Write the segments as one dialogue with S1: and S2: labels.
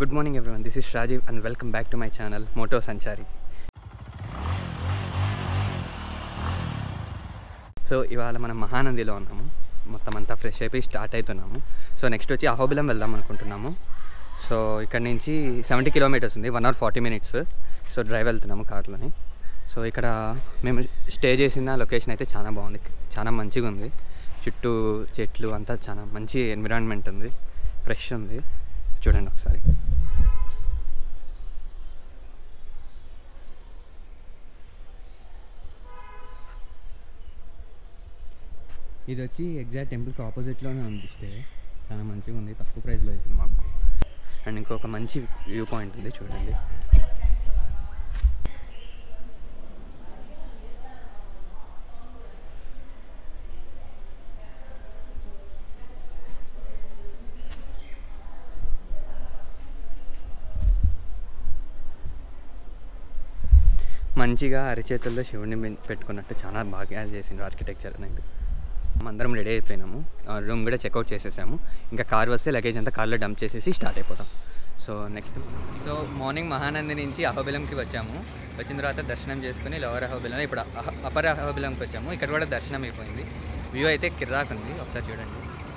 S1: good morning everyone this is Rajeev and welcome back to my channel moto Sanchari so ఇవాళ మనం మహానందిలో ఉన్నాము మొత్తం అంతా ఫ్రెష్ అయిపోయి స్టార్ట్ అవుతున్నాము సో నెక్స్ట్ వచ్చి అహోబిలం వెళ్దాం అనుకుంటున్నాము సో ఇక్కడ నుంచి సెవెంటీ కిలోమీటర్స్ ఉంది one hour forty minutes so drive వెళ్తున్నాము కార్లోని సో ఇక్కడ మేము స్టే చేసిన లొకేషన్ అయితే చాలా బాగుంది చాలా మంచిగా ఉంది చుట్టూ చెట్లు అంతా చాలా మంచి ఎన్విరాన్మెంట్ ఉంది ఫ్రెష్ ఉంది చూడండి ఒకసారి ఇది వచ్చి ఎగ్జాక్ట్ టెంపుల్కి ఆపోజిట్లోనే ఉంది స్టే చాలా మంచిగా ఉంది తక్కువ ప్రైస్లో అవుతుంది మాకు అండ్ ఇంకొక మంచి వ్యూ పాయింట్ ఉంది చూడండి మంచిగా అరిచేతుల్లో శివుడిని పె- పెట్టుకున్నట్టు చాలా బాగా చేసిండ్రు ఆర్కిటెక్చర్ అనేది అందరం రెడీ అయిపోయినాము రూమ్ కూడా చెక్అవుట్ చేసేసాము ఇంకా కార్ వస్తే లగేజ్ అంతా కార్లో డంప్ చేసేసి స్టార్ట్ అయిపోతాం so next so morning Mahanandi నుంచి అహోబిలంకి వచ్చాము వచ్చిన తర్వాత దర్శనం చేసుకుని లోవర్ అహోబిలం ఇప్పుడు అహ- అప్పర్ అహోబిలంకి వచ్చాము ఇక్కడ కూడా దర్శనం అయిపోయింది వ్యూ అయితే కిర్రాక్ ఉంది ఒకసారి చూడండి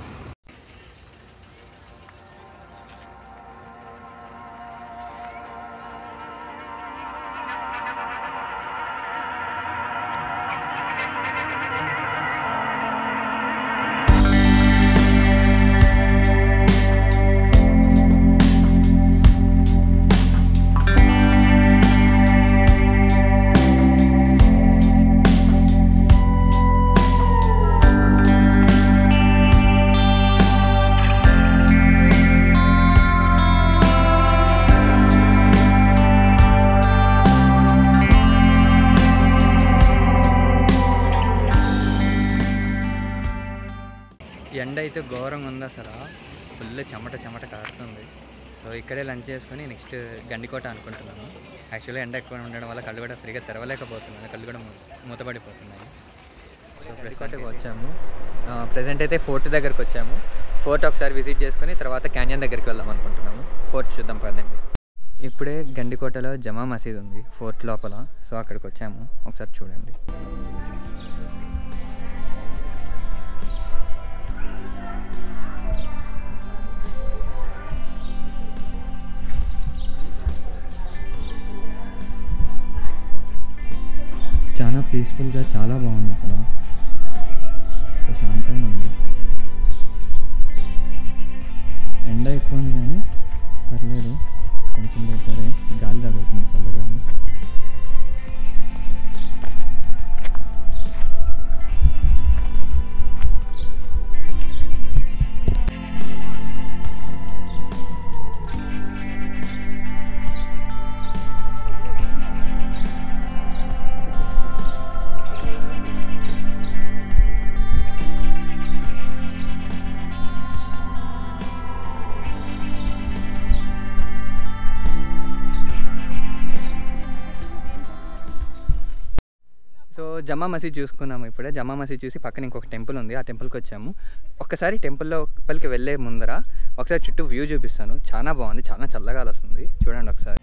S1: ఎండ అయితే ఘోరంగా ఉంది అసలు ఫుల్ చెమట చెమట కారుతుంది సో ఇక్కడే లంచ్ చేసుకొని నెక్స్ట్ గండికోట అనుకుంటున్నాను యాక్చువల్లీ ఎండ ఎక్కువ ఉండడం వల్ల కళ్ళు కూడా ఫ్రీగా తెరవలేకపోతున్నాను కళ్ళు కూడా మూ- మూతపడిపోతున్నాయి సో ప్రస్తుతానికి వచ్చాము ప్రజెంట్ అయితే ఫోర్ట్ దగ్గరకు వచ్చాము ఫోర్ట్ ఒకసారి విజిట్ చేసుకొని తర్వాత క్యాన్యన్ దగ్గరికి వెళ్దాం అనుకుంటున్నాము ఫోర్ట్ చూద్దాం పదండి ఇప్పుడే గండికోటలో జమా మసీద్ ఉంది ఫోర్ట్ లోపల సో అక్కడికి వచ్చాము ఒకసారి చూడండి చాలా పీస్ఫుల్గా చాలా బాగుంది అసలు ప్రశాంతంగా ఉంది ఎండ ఎక్కువ ఉంది కానీ పర్లేదు కొంచెం బెటరే గాలి తగులుతుంది చల్లగాని సో జమా మసీద్ చూసుకున్నాము ఇప్పుడే జమా మసీద్ చూసి పక్కన ఇంకొక టెంపుల్ ఉంది ఆ టెంపుల్కి వచ్చాము ఒక్కసారి టెంపుల్లో లోపలికి వెళ్ళే ముందర ఒకసారి చుట్టూ వ్యూ చూపిస్తాను చాలా బాగుంది చాలా చల్లగా వస్తుంది చూడండి ఒకసారి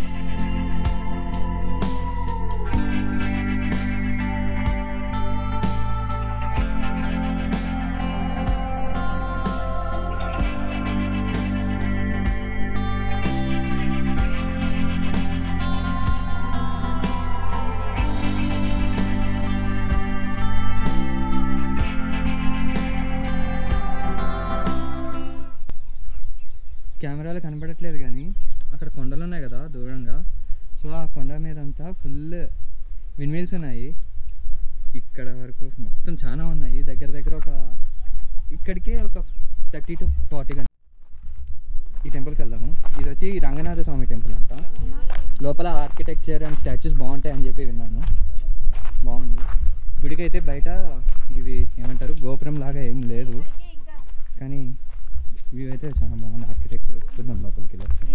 S1: కెమెరాలో కనబడట్లేదు కానీ అక్కడ కొండలు ఉన్నాయి కదా దూరంగా సో ఆ కొండ మీద అంతా ఫుల్ విండ్మిల్స్ ఉన్నాయి ఇక్కడ వరకు మొత్తం చాలా ఉన్నాయి దగ్గర దగ్గర ఒక ఇక్కడికే ఒక థర్టీ టు ఫార్టీ ఈ టెంపుల్కి వెళ్దాము ఇది వచ్చి రంగనాథ స్వామి టెంపుల్ అంట లోపల ఆర్కిటెక్చర్ అండ్ స్టాచ్యూస్ బాగుంటాయి అని చెప్పి విన్నాను బాగుంది గుడికి అయితే బయట ఇది ఏమంటారు గోపురం లాగా ఏం లేదు కానీ వ్యూ అయితే చాలా బాగుంది ఆర్కిటెక్చర్ చూద్దాం లోపలికి వెళ్ళి ఒకసారి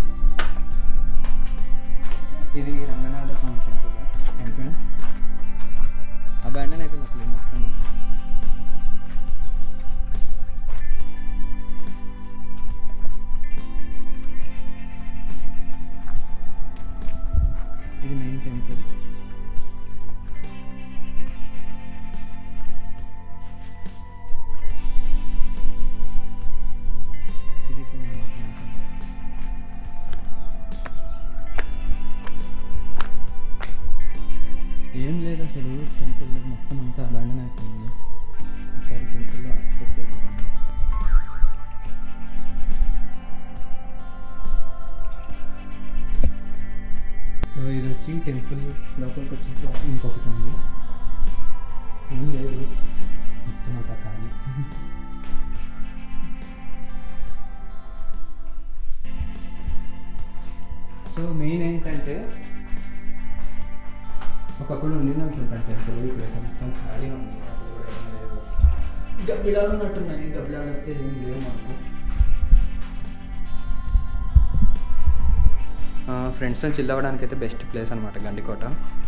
S1: ఇది Ranganatha Swamy temple entrance abandon అయిపోయింది అసలు ఈ మొత్తం టెంపుల్ మొత్తం అంతా అబాండన్ అయిపోయింది ఒకసారి టెంపుల్లో ఆర్కిటెక్చర్ చూడండి సో ఇది వచ్చి టెంపుల్ లోపలికి వచ్చిన తర్వాత ఇంకొకటి ఉంది ఏం లేదు మొత్తం అంతా ఖాళీ సో మెయిన్ ఏంటంటే ఒకప్పుడు ఉండింది అనుకుంటాను టెంపుల్ ఇప్పుడైతే మొత్తం ఖాళీ ఉంది అప్పుడు కూడా ఏం లేదు గబ్బిలాలు ఉన్నట్టున్నాయి గబ్బిలాలు అయితే ఏం లేవు మాకు ఫ్రెండ్స్తో చిల్ అవ్వడానికి అయితే బెస్ట్ ప్లేస్ అనమాట గండికోట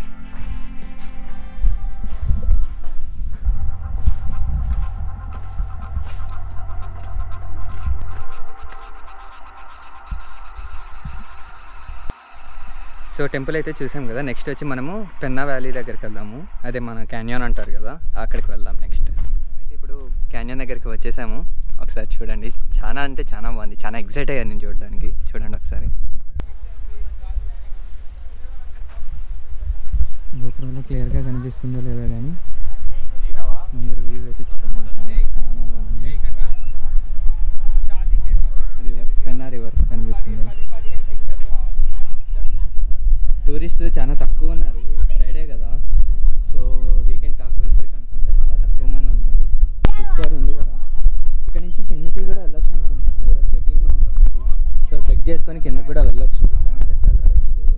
S1: సో టెంపుల్ అయితే చూసాం కదా నెక్స్ట్ వచ్చి మనము పెన్నా వ్యాలీ దగ్గరికి వెళ్దాము అదే మన క్యాన్యాన్ అంటారు కదా అక్కడికి వెళ్దాం నెక్స్ట్ అయితే ఇప్పుడు క్యాన్యాన్ దగ్గరికి వచ్చేసాము ఒకసారి చూడండి చాలా అంటే చాలా బాగుంది చాలా ఎగ్జైట్ అయ్యాను నేను చూడడానికి చూడండి ఒకసారి గోపురంలో క్లియర్గా కనిపిస్తుందో లేదో కానీ ముందర వ్యూ అయితే చాలా చాలా చాలా బాగుంది రివర్ పెన్నా రివర్ కనిపిస్తుంది టూరిస్ట్ చాలా తక్కువ ఉన్నారు ఫ్రైడే కదా సో వీకెండ్ కాకపోయేసరికి అనుకుంటా చాలా తక్కువ మంది ఉన్నారు సూపర్ ఉంది కదా ఇక్కడ నుంచి కిందకి కూడా వెళ్ళొచ్చు అనుకుంటాను ఏదో ట్రెక్కింగ్ ఉంది ఒకటి సో ట్రెక్ చేసుకొని కిందకి కూడా వెళ్ళొచ్చు కానీ అది ఎట్లా వెళ్ళాలో తెలియదు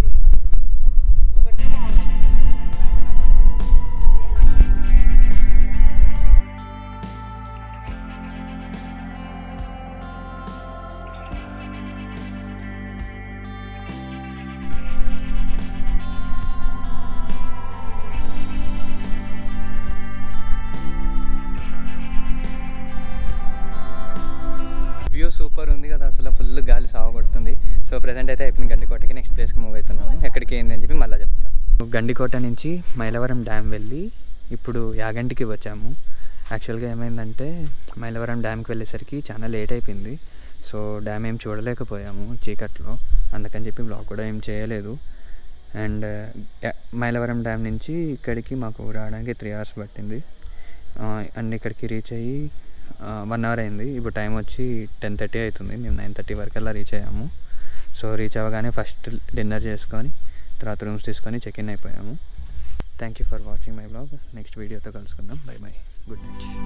S1: వ్యూ సూపర్ ఉంది కదా అసలు ఫుల్ గాలి సాగొడుతుంది సో ప్రజెంట్ అయితే అయిపోయింది గండికోటకి నెక్స్ట్ ప్లేస్కి మూవ్ అవుతున్నాము ఎక్కడికి ఏంది అని చెప్పి మళ్ళీ చెప్తాను గండికోట నుంచి మైలవరం డ్యామ్ వెళ్ళి ఇప్పుడు యాగంటికి వచ్చాము యాక్చువల్గా ఏమైందంటే మైలవరం డ్యామ్కి వెళ్ళేసరికి చాలా లేట్ అయిపోయింది సో డ్యామ్ ఏం చూడలేకపోయాము చీకట్లో అందుకని చెప్పి బ్లాగ్ కూడా ఏం చేయలేదు అండ్ మైలవరం డ్యామ్ నుంచి ఇక్కడికి మాకు రావడానికి త్రీ అవర్స్ పట్టింది అండ్ ఇక్కడికి రీచ్ అయ్యి వన్ అవర్ అయింది ఇప్పుడు టైం వచ్చి టెన్ థర్టీ అవుతుంది మేము నైన్ థర్టీ వరకు అలా రీచ్ అయ్యాము సో రీచ్ అవ్వగానే ఫస్ట్ డిన్నర్ చేసుకొని తర్వాత రూమ్స్ తీసుకొని చెక్ ఇన్ అయిపోయాము thank you for watching my vlog next వీడియోతో కలుసుకుందాం బై బై గుడ్ నైట్